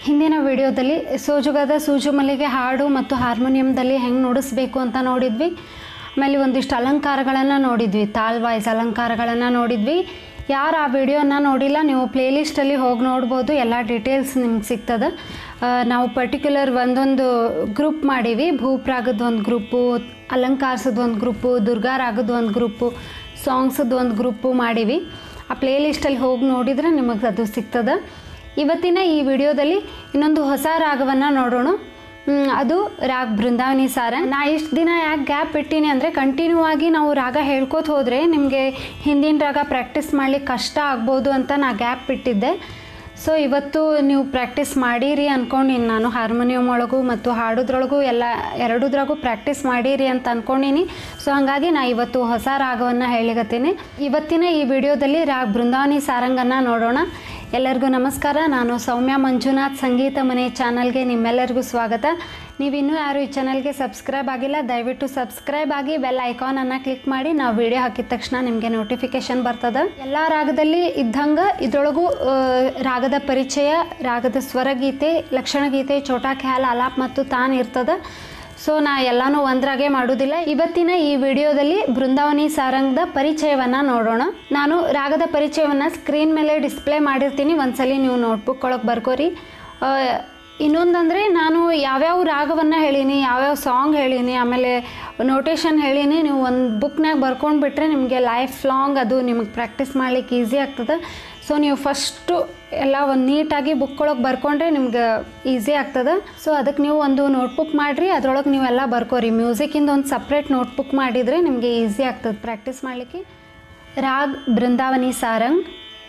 ಹಿಂದಿನ ವಿಡಿಯೋದಲ್ಲಿ ಸೋಜುಗದ ಸೂಜು ಮಲ್ಲಿಗೆ ಹಾಡು ಮತ್ತು ಹಾರ್ಮೋನಿಯಂದಲ್ಲಿ ಹೆಂಗೆ ನುಡಿಸ್ಬೇಕು ಅಂತ ನೋಡಿದ್ವಿ ಆಮೇಲೆ ಒಂದಿಷ್ಟು ಅಲಂಕಾರಗಳನ್ನು ನೋಡಿದ್ವಿ ತಾಲ್ ವಾಯ್ಸ್ ಅಲಂಕಾರಗಳನ್ನು ನೋಡಿದ್ವಿ ಯಾರು ಆ ವಿಡಿಯೋನ ನೋಡಿಲ್ಲ ನೀವು ಪ್ಲೇಲಿಸ್ಟಲ್ಲಿ ಹೋಗಿ ನೋಡ್ಬೋದು ಎಲ್ಲ ಡೀಟೇಲ್ಸ್ ನಿಮ್ಗೆ ಸಿಗ್ತದೆ ಆ, ನಾವು ಪರ್ಟಿಕ್ಯುಲರ್ ಒಂದೊಂದು ಗ್ರೂಪ್ ಮಾಡೀವಿ ಭೂಪ್ರಾಗದ ಒಂದು ಗ್ರೂಪು ಅಲಂಕಾರ್ಸದ ಒಂದು ಗ್ರೂಪು ದುರ್ಗಾ ರಾಗದ ಒಂದು ಗ್ರೂಪು ಸಾಂಗ್ಸದ ಒಂದು ಗ್ರೂಪು ಮಾಡೀವಿ ಆ ಪ್ಲೇಲಿಸ್ಟಲ್ಲಿ ಹೋಗಿ ನೋಡಿದರೆ ನಿಮಗೆ ಅದು ಸಿಗ್ತದೆ ಇವತ್ತಿನ ಈ ವಿಡಿಯೋದಲ್ಲಿ ಇನ್ನೊಂದು ಹೊಸ ರಾಗವನ್ನು ನೋಡೋಣ ಹ್ಮ್, ಅದು ರಾಗ್ ಬೃಂದಾವನಿ ಸಾರ ನಾ ಇಷ್ಟು ದಿನ ಯಾಕೆ ಗ್ಯಾಪ್ ಇಟ್ಟೀನಿ ಅಂದರೆ ಕಂಟಿನ್ಯೂ ಆಗಿ ನಾವು ರಾಗ ಹೇಳ್ಕೋತ ಹೋದರೆ ನಿಮಗೆ ಹಿಂದಿನ ರಾಗ ಪ್ರಾಕ್ಟೀಸ್ ಮಾಡ್ಲಿಕ್ಕೆ ಕಷ್ಟ ಆಗ್ಬೋದು ಅಂತ ನಾ ಗ್ಯಾಪ್ ಬಿಟ್ಟಿದ್ದೆ ಸೊ ಇವತ್ತು ನೀವು ಪ್ರಾಕ್ಟೀಸ್ ಮಾಡೀರಿ ಅಂದ್ಕೊಂಡಿನಿ ನಾನು ಹಾರ್ಮೋನಿಯಂ ಒಳಗೂ ಮತ್ತು ಹಾಡೋದ್ರೊಳಗೂ ಎಲ್ಲ ಎರಡೂದ್ರಾಗೂ ಪ್ರಾಕ್ಟೀಸ್ ಮಾಡೀರಿ ಅಂತ ಅಂದ್ಕೊಂಡಿನಿ ಸೊ ಹಾಗಾಗಿ ನಾ ಇವತ್ತು ಹೊಸ ರಾಗವನ್ನು ಹೇಳಿಗತ್ತೀನಿ ಇವತ್ತಿನ ಈ ವಿಡಿಯೋದಲ್ಲಿ ರಾಗ್ ಬೃಂದಾವನಿ ಸಾರಂಗನ್ನು ನೋಡೋಣ ಎಲ್ಲರಿಗೂ ನಮಸ್ಕಾರ ನಾನು ಸೌಮ್ಯ ಮಂಜುನಾಥ್ ಸಂಗೀತ ಮನೆ ಚಾನಲ್ಗೆ ನಿಮ್ಮೆಲ್ಲರಿಗೂ ಸ್ವಾಗತ ನೀವು ಇನ್ನೂ ಯಾರು ಈ ಚಾನಲ್ಗೆ ಸಬ್ಸ್ಕ್ರೈಬ್ ಆಗಿಲ್ಲ ದಯವಿಟ್ಟು ಸಬ್ಸ್ಕ್ರೈಬ್ ಆಗಿ ಬೆಲ್ ಐಕಾನನ್ನು ಕ್ಲಿಕ್ ಮಾಡಿ ನಾವು ವಿಡಿಯೋ ಹಾಕಿದ ತಕ್ಷಣ ನಿಮಗೆ ನೋಟಿಫಿಕೇಶನ್ ಬರ್ತದೆ ಎಲ್ಲ ರಾಗದಲ್ಲಿ ಇದ್ದಂಗೆ ಇದರೊಳಗೂ ಆ, ರಾಗದ ಪರಿಚಯ ರಾಗದ ಸ್ವರಗೀತೆ ಲಕ್ಷಣಗೀತೆ ಚೋಟಾ ಖ್ಯಾಲ್ ಆಲಾಪ್ ಮತ್ತು ತಾನ್ ಇರ್ತದೆ ಸೊ ನಾ ಎಲ್ಲನೂ ಒಂದ್ರಾಗೆ ಮಾಡೋದಿಲ್ಲ ಇವತ್ತಿನ ಈ ವಿಡಿಯೋದಲ್ಲಿ ಬೃಂದಾವನಿ ಸಾರಂಗದ ಪರಿಚಯವನ್ನು ನೋಡೋಣ ನಾನು ರಾಗದ ಪರಿಚಯವನ್ನು ಸ್ಕ್ರೀನ್ ಮೇಲೆ ಡಿಸ್ಪ್ಲೇ ಮಾಡಿರ್ತೀನಿ ಒಂದ್ಸಲಿ ನೀವು ನೋಟ್ಬುಕ್ ಒಳಗೆ ಬರ್ಕೋರಿ ಆ, ಇನ್ನೊಂದಂದರೆ ನಾನು ಯಾವ್ಯಾವ ರಾಗವನ್ನು ಹೇಳೀನಿ ಯಾವ್ಯಾವ ಸಾಂಗ್ ಹೇಳೀನಿ ಆಮೇಲೆ ನೋಟೇಶನ್ ಹೇಳೀನಿ ನೀವು ಒಂದು ಬುಕ್ನಾಗ ಬರ್ಕೊಂಡು ಬಿಟ್ಟರೆ ನಿಮಗೆ ಲೈಫ್ ಲಾಂಗ್ ಅದು ನಿಮಗೆ ಪ್ರಾಕ್ಟೀಸ್ ಮಾಡ್ಲಿಕ್ಕೆ ಈಸಿ ಆಗ್ತದೆ ಸೊ ನೀವು ಫಸ್ಟು ಎಲ್ಲ ಒಂದು ನೀಟಾಗಿ ಬುಕ್ ಒಳಗೆ ಬರ್ಕೊಂಡ್ರೆ ನಿಮ್ಗೆ ಈಸಿ ಆಗ್ತದೆ ಸೊ ಅದಕ್ಕೆ ನೀವು ಒಂದು ನೋಟ್ಬುಕ್ ಮಾಡಿರಿ ಅದ್ರೊಳಗೆ ನೀವೆಲ್ಲ ಬರ್ಕೋರಿ ಮ್ಯೂಸಿಕಿಂದ ಒಂದು ಸಪ್ರೇಟ್ ನೋಟ್ಬುಕ್ ಮಾಡಿದರೆ ನಿಮಗೆ ಈಸಿ ಆಗ್ತದೆ ಪ್ರಾಕ್ಟೀಸ್ ಮಾಡಲಿಕ್ಕೆ ರಾಗ್ ಬೃಂದಾವನಿ ಸಾರಂಗ್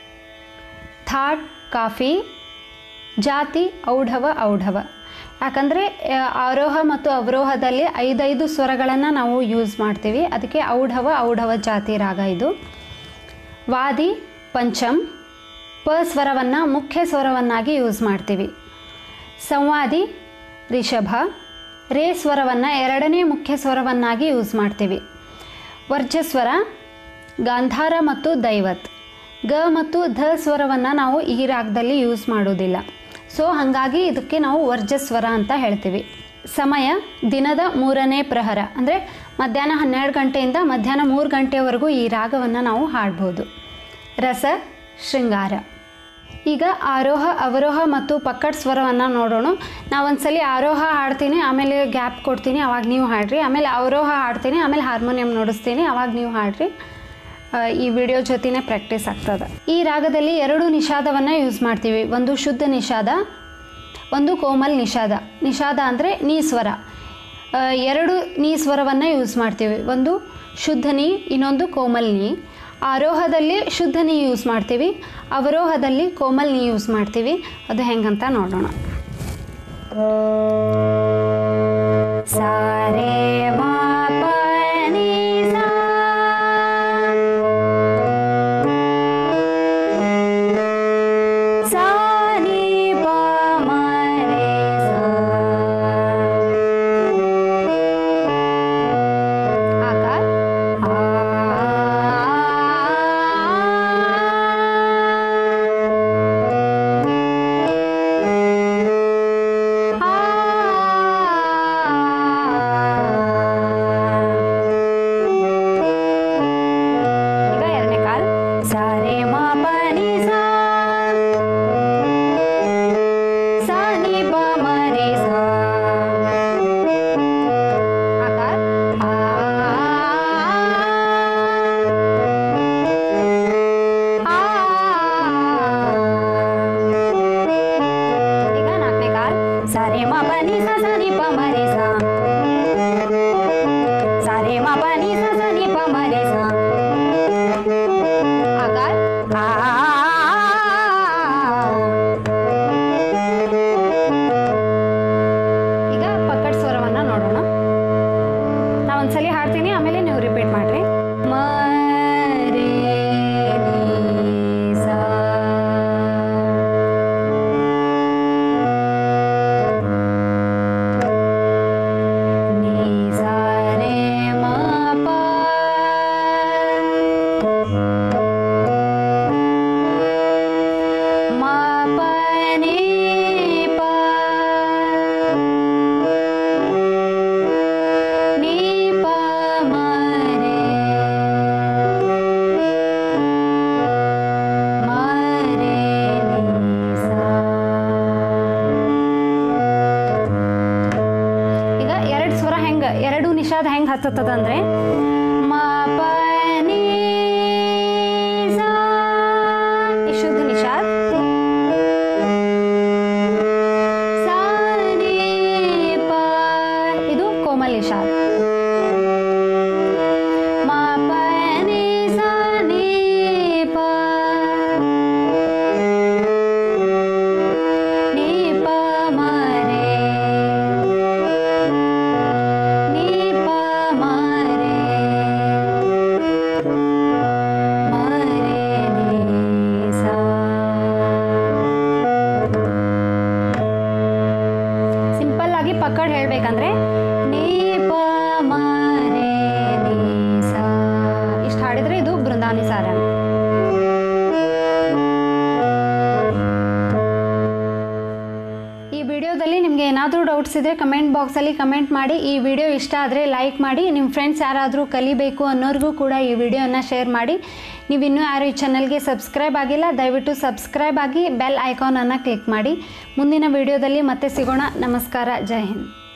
ಥಾಟ್ ಕಾಫಿ ಜಾತಿ ಔಢವ ಔಢವ ಯಾಕಂದರೆ ಆ, ಆರೋಹ ಮತ್ತು ಅವರೋಹದಲ್ಲಿ ಐದೈದು ಸ್ವರಗಳನ್ನು ನಾವು ಯೂಸ್ ಮಾಡ್ತೀವಿ ಅದಕ್ಕೆ ಔಢವ ಔಢವ ಜಾತಿ ರಾಗ ಇದು ವಾದಿ ಪಂಚಮ್ ಪ ಸ್ವರವನ್ನು ಮುಖ್ಯ ಸ್ವರವನ್ನಾಗಿ ಯೂಸ್ ಮಾಡ್ತೀವಿ ಸಂವಾದಿ ರಿಷಭ ರೇ ಸ್ವರವನ್ನು ಎರಡನೇ ಮುಖ್ಯ ಸ್ವರವನ್ನಾಗಿ ಯೂಸ್ ಮಾಡ್ತೀವಿ ವರ್ಜಸ್ವರ ಗಾಂಧಾರ ಮತ್ತು ದೈವತ್ ಗ ಮತ್ತು ಧ ಸ್ವರವನ್ನು ನಾವು ಈ ರಾಗದಲ್ಲಿ ಯೂಸ್ ಮಾಡೋದಿಲ್ಲ ಸೊ ಹಾಗಾಗಿ ಇದಕ್ಕೆ ನಾವು ವರ್ಜಸ್ವರ ಅಂತ ಹೇಳ್ತೀವಿ ಸಮಯ ದಿನದ ಮೂರನೇ ಪ್ರಹರ ಅಂದರೆ ಮಧ್ಯಾಹ್ನ ಹನ್ನೆರಡು ಗಂಟೆಯಿಂದ ಮಧ್ಯಾಹ್ನ ಮೂರು ಗಂಟೆವರೆಗೂ ಈ ರಾಗವನ್ನು ನಾವು ಹಾಡ್ಬೋದು ರಸ ಶೃಂಗಾರ ಈಗ ಆರೋಹ ಅವರೋಹ ಮತ್ತು ಪಕ್ಕಡ್ ಸ್ವರವನ್ನು ನೋಡೋಣ ನಾವು ಒಂದ್ಸಲಿ ಆರೋಹ ಹಾಡ್ತೀನಿ ಆಮೇಲೆ ಗ್ಯಾಪ್ ಕೊಡ್ತೀನಿ ಅವಾಗ ನೀವು ಹಾಡ್ರಿ ಆಮೇಲೆ ಅವರೋಹ ಹಾಡ್ತೀನಿ ಆಮೇಲೆ ಹಾರ್ಮೋನಿಯಂ ನುಡಿಸ್ತೀನಿ ಅವಾಗ ನೀವು ಹಾಡ್ರಿ ಆ, ಈ ವಿಡಿಯೋ ಜೊತೆನೇ ಪ್ರಾಕ್ಟೀಸ್ ಆಗ್ತದೆ ಈ ರಾಗದಲ್ಲಿ ಎರಡು ನಿಷಾದವನ್ನು ಯೂಸ್ ಮಾಡ್ತೀವಿ ಒಂದು ಶುದ್ಧ ನಿಷಾದ ಒಂದು ಕೋಮಲ್ ನಿಷಾದ ನಿಷಾದ ಅಂದರೆ ನೀ ಸ್ವರ ಆ, ಎರಡು ನೀ ಸ್ವರವನ್ನು ಯೂಸ್ ಮಾಡ್ತೀವಿ ಒಂದು ಶುದ್ಧ ನೀ ಇನ್ನೊಂದು ಕೋಮಲ್ ನೀ ಆರೋಹದಲ್ಲಿ ಶುದ್ಧ ನೀ ಯೂಸ್ ಮಾಡ್ತೀವಿ ಅವರೋಹದಲ್ಲಿ ಕೋಮಲ್ ನೀ ಯೂಸ್ ಮಾಡ್ತೀವಿ ಅದು ಹೆಂಗಂತ ನೋಡೋಣ ಸಾರೇ ಮಾ ಪ ನೀ ಸಾ सा ನಿ ಪ ಮ ರೇ ಸಾ ಆಕಾರ ಆ ಈಗ ಎರಡನೇ ಕಾಲ್ ಸಾರೆ ಮ ಪ ನಿ ಸಾ सा नि प म रे सा आकार आ ಆ ಈಗ ನಾಲ್ಕನೇ ಕಾಲ್ ಸಾರೆ ಮ ಪ ನಿ ಸ ಸ ನಿ ಪ ಮ ರೆ ಸ ಸಾರೆ ಮ ಪ ನಿ ಸ ಸ ನಿ ಪ ಮ ರೆ ಸ ಆಕಾರ ಆ ಈಗ ಪಕ್ಕಡ್ ಸ್ವರವನ್ನು ನೋಡೋಣ ನಾ ಒಂದ್ಸಲಿ ಹಾಡ್ತೀನಿ ಆಮೇಲೆ ನೀವು ರಿಪೀಟ್ ಮಾಡ್ರಿ ಮ ರೇ ನಿ ಸಾ. ನಿಷಾದ್ ಹೆಂಗೆ ಹತ್ತತ್ತದಂದ್ರೆ ಮ ಪ ನೀ ಸಾ ಈ ಶುದ್ಧ ನಿಷಾದ್ ಸಾ ನೀ ಪ ಇದು ಕೋಮಲ್ ನಿಷಾದ್ ಮ ಪ ನೀ ಸಾ ನೀ ಪ ನೀ ಪ ಮ ರೇ ನೀ ಪ ಮ ರೇ ಮ ರೇ ನೀ ಸಾ ಸಿಂಪಲ್ ಆಗಿ ಪಕ್ಕಡ್ ಹೇಳ್ಬೇಕಂದ್ರೆ ನೀ ಪ ಮ ರೇ ನೀ ಸಾ ಇಷ್ಟು ಹಾಡಿದ್ರೆ ಇದು ಬೃಂದಾವನಿ ಸಾರಂಗ್ ಈ ವಿಡಿಯೋದಲ್ಲಿ ನಿಮಗೆ ಏನಾದರೂ ಡೌಟ್ಸ್ ಇದ್ದರೆ ಕಮೆಂಟ್ ಬಾಕ್ಸಲ್ಲಿ ಕಮೆಂಟ್ ಮಾಡಿ ಈ ವಿಡಿಯೋ ಇಷ್ಟ ಆದರೆ ಲೈಕ್ ಮಾಡಿ ನಿಮ್ಮ ಫ್ರೆಂಡ್ಸ್ ಯಾರಾದರೂ ಕಲಿಬೇಕು ಅನ್ನೋರಿಗೂ ಕೂಡ ಈ ವಿಡಿಯೋನ ಶೇರ್ ಮಾಡಿ ನೀವು ಇನ್ನೂ ಯಾರು ಈ ಚಾನಲ್ಗೆ ಸಬ್ಸ್ಕ್ರೈಬ್ ಆಗಿಲ್ಲ ದಯವಿಟ್ಟು ಸಬ್ಸ್ಕ್ರೈಬ್ ಆಗಿ ಬೆಲ್ ಐಕಾನನ್ನು ಕ್ಲಿಕ್ ಮಾಡಿ ಮುಂದಿನ ವಿಡಿಯೋದಲ್ಲಿ ಮತ್ತೆ ಸಿಗೋಣ ನಮಸ್ಕಾರ ಜೈ ಹಿಂದ್